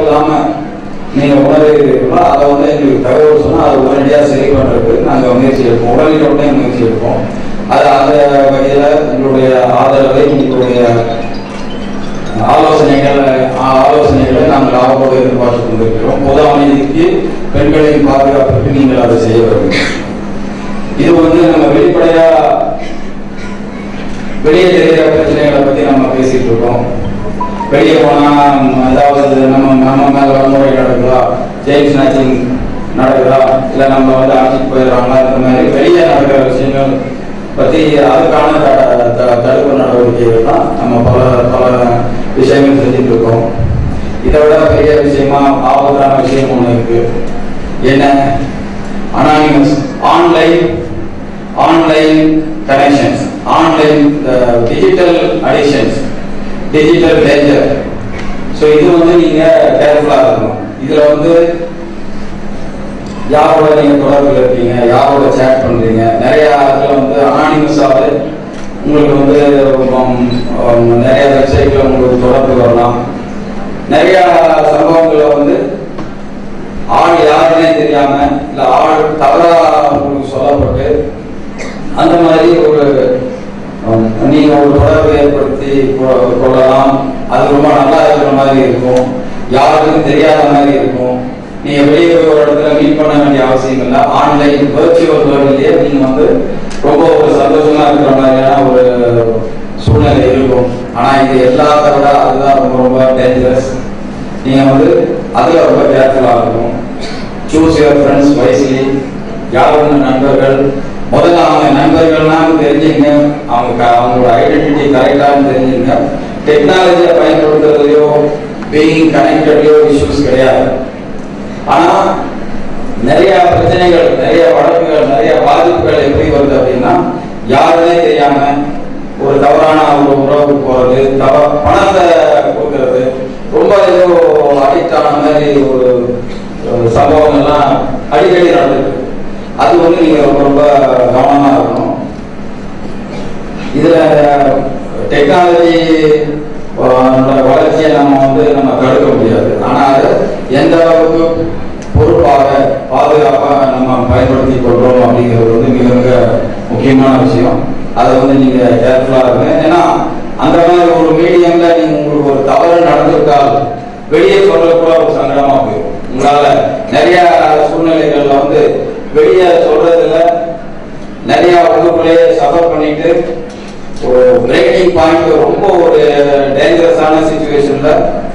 இல்லாம நீங்க உணர்கிறீர்களோ அதை வந்து எங்களுக்கு தகவல் சொன்னா அதை உடனடியாக சரி பண்றதுக்கு நாங்க முயற்சி எடுப்போம் உடனடி உடனே முயற்சி எடுப்போம் அது அந்த வகையில எங்களுடைய ஆதரவை எங்களுடைய ஆலோசனைகள் ஆலோசனைகளை நாங்கள் ஆர்வத்தோடு எதிர்பார்த்து கொண்டிருக்கிறோம் பொது அமைதிக்கு பெண்களின் பாதுகாப்புக்கு நீங்கள் அதை செய்ய வேண்டும் இது வந்து நம்ம வெளிப்படையா வெளியே தெரிகிற பிரச்சனைகளை பத்தி நம்ம பேசிட்டு இருக்கோம் வெளியே போனா ம், ஏதாவது நம்ம நம்ம மேல வன்முறை நடக்குதா ஜெயில் ஸ்நாச்சிங் நடக்குதா இல்ல நம்ம வந்து அழைச்சிட்டு போயிடுறாங்களா இந்த மாதிரி வெளியே நடக்கிற விஷயங்கள் பத்தி அதுக்கான த- த- தடுப்பு நடவடிக்கைகள் தான் நம்ம பல பல விஷயங்கள் செஞ்சுட்டு இருக்கோம் இதை விட பெரிய விஷயமா ஆபத்தான விஷயம் ஒண்ணு இருக்கு என்ன anonymous online online connections online digital addictions digital danger so இது வந்து நீங்க கேர்ஃபுல்லா இருக்கணும் இதுல வந்து யாரோட நீங்க தொடர்புல இருக்கீங்க யாரோட சேட் பண்றீங்க நிறைய இடத்துல வந்து அனானிமஸாவே உங்களுக்கு வந்து உம், உம், நிறைய வெப்சைட்ல உங்களுக்கு தொடர்பு வரலாம் நிறைய சம்பவங்களை வந்து ஆள் யாருன்னே தெரியாம இல்ல ஆள் தவறா உங்களுக்கு சொல்லப்பட்டு அந்த மாதிரி ஒரு உம், நீங்க ஒரு தொடர்பு ஏற்படுத்தி கொ- கொள்ளலாம் அது ரொம்ப நல்லா இருக்கிற மாதிரி இருக்கும் யாருக்கும் தெரியாத மாதிரி இருக்கும் நீங்க வெளியே போய் ஒரு இடத்துல மீட் பண்ண வேண்டிய அவசியம் இல்லை ஆன்லைன் வெர்ச்சுவல் வேர்ல்ட்லயே நீங்க வந்து ரொம்ப ஒரு சந்தோஷமா இருக்கிற மாதிரியான ஒரு சூழ்நிலை இருக்கும் ஆனா இது எல்லாத்த விட அதுதான் ரொம்ப ரொம்ப டேஞ்சரஸ் நீங்க வந்து அதுல ரொம்ப கேர்ஃபுல்லா இருக்கணும் சூஸ் யுவர் ஃப்ரெண்ட்ஸ் வைஸ்லி யார் உங்க நண்பர்கள் முதல்ல அவங்க நண்பர்கள்லாம் தெரிஞ்சுங்க அவங்க க- அவங்களோட ஐடென்டிட்டி கரெக்டானு தெரிஞ்சுங்க டெக்னாலஜியை பயன்படுத்துறதுலையோ பீயிங் கனெக்டட்லையோ இஷ்யூஸ் கிடையாது ஆனா நிறைய பிரச்சனைகள் நிறைய வழக்குகள் நிறைய பாதிப்புகள் எப்படி வருது அப்படின்னா யாருன்னே தெரியாம ஒரு தவறான ஒரு உறவு போறது தவ பணத்தை கொடுக்கறது ரொம்ப ஏதோ அடிக்ட் ஆன மாதிரி ஒரு ஒரு சம்பவங்கள்லாம் அடிக்கடி நடந்துருக்கு அது வந்து நீங்க ரொம்ப ரொம்ப கவனமா இருக்கணும் இதுல டெக்னாலஜி வளர்ச்சியை நம்ம வந்து நம்ம தடுக்க முடியாது ஆனா அது எந்த அளவுக்கு பொறுப்பாக பாதுகாப்பாக நம்ம பயன்படுத்தி கொள்றோம் அப்படிங்கிறது வந்து மிக மிக முக்கியமான விஷயம் அதை வந்து நீங்க கேர்ஃபுல்லா இருங்க ஏன்னா அந்த மாதிரி ஒரு மீடியம்ல நீங்க உங்களுக்கு ஒரு தவறு நடந்திருக்கால் வெளியே சொல்ல கூட ஒரு சங்கடமா போயிடும் உங்களால நிறைய சூழ்நிலைகள்ல வந்து வெளியே சொல்றதுல நிறைய உள்ளுக்குள்ளேயே சஃபர் பண்ணிட்டு ஒரு பிரேக்கிங் பாயிண்ட் ரொம்ப ஒரு டேஞ்சரஸான சுச்சுவேஷன்ல